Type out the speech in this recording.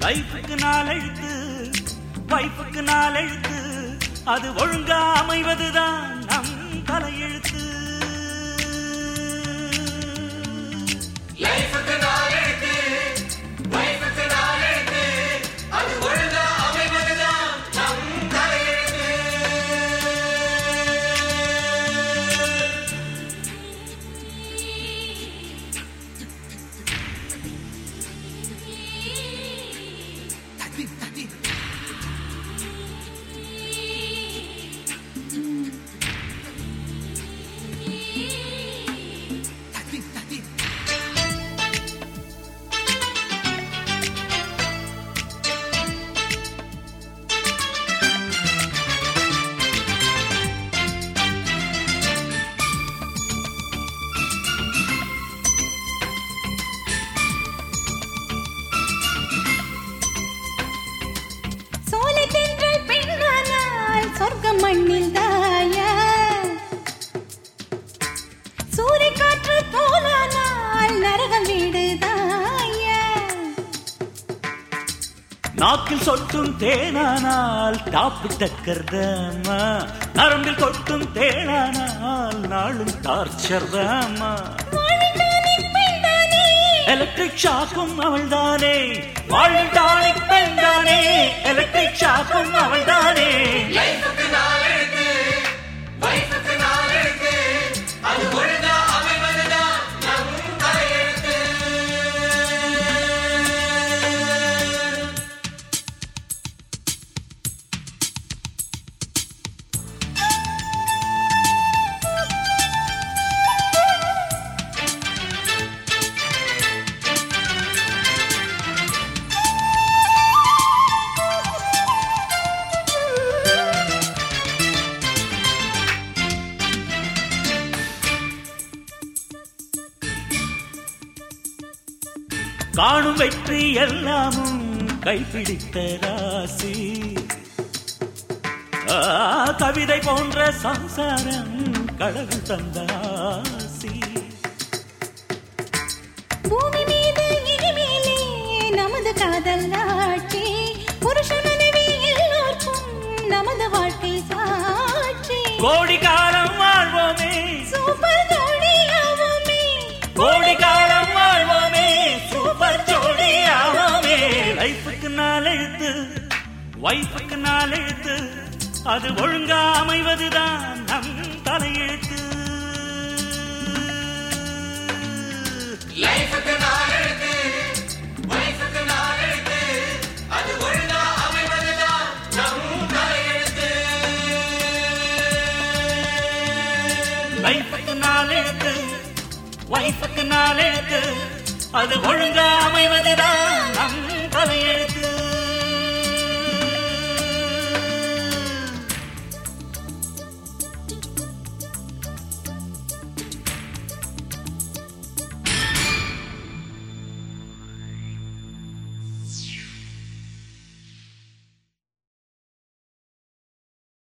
லைஃபுக்கு நாள் எழுத்து வைஃபுக்கு நாள் எழுத்து அது ஒழுங்கா அமைவதுதான் நம் தலையெழுத்து லைஃபுக்கு நாள் எழுத்து வைஃபுக்கு நாள் எழுத்து அது ஒழுங்கா அமைவதுதான் நம் தலையெழுத்து சோலை தென்றல் பெண்ணானால் சொர்க்கம் மண்ணில் தாயா சூறை காற்று போலானால் நரகம் வீடு தாயா நாக்கில் சொட்டும் தேனானால் டாப்பு டக்கர்தாமா நரம்பில் கொட்டும் தேனானால் நாளும் டார்ச்சர் தாமா வாழ்வின் பெண்தானே எலக்ட்ரிக் ஷாக்கும் அவள்தானே வாழ்வில் டானிக் பெண்தானே எலக்ட்ரிக் ஷாக்கும் அவள்தானே லைஃபுக்கு நாள் எழுத்து வைஃபுக்கு நாள் எழுத்து அது ஒழுங்கா அமைவதுதான் நம் தலையெழுத்து காணும் வெற்றி எல்லாமும் கைப்பிடித்த ராசி ஆ, கவிதை போன்ற சம்சாரம் கடவுள் தந்த ஆசி பூமி மீது இனிமேலே நமது காதல் ஆட்சி புருஷ மனைவி எல்லோருக்கும் நமது வாழ்க்கை சாட்சி கோடி காலம் வாழ்வோமே சூப்பர் ஜோடியாவோமே கோடி காலம் வாழ்வோமே சூப்பர் ஜோடி ஆவோமே லைஃபுக்கு நாள் எழுத்து வைஃபுக்கு நாள் எழுத்து அது ஒழுங்கா அமைவதுதான் நம் தலையெழுத்து லைஃபுக்கு நாள் எழுத்து வைஃபுக்கு நாள் எழுத்து அது ஒழுங்கா அமைவதுதான் நம் தலையெழுத்து லைஃபுக்கு நாள் எழுத்து வைஃபுக்கு நாள் எழுத்து அது ஒழுங்கா அமைவதுதான்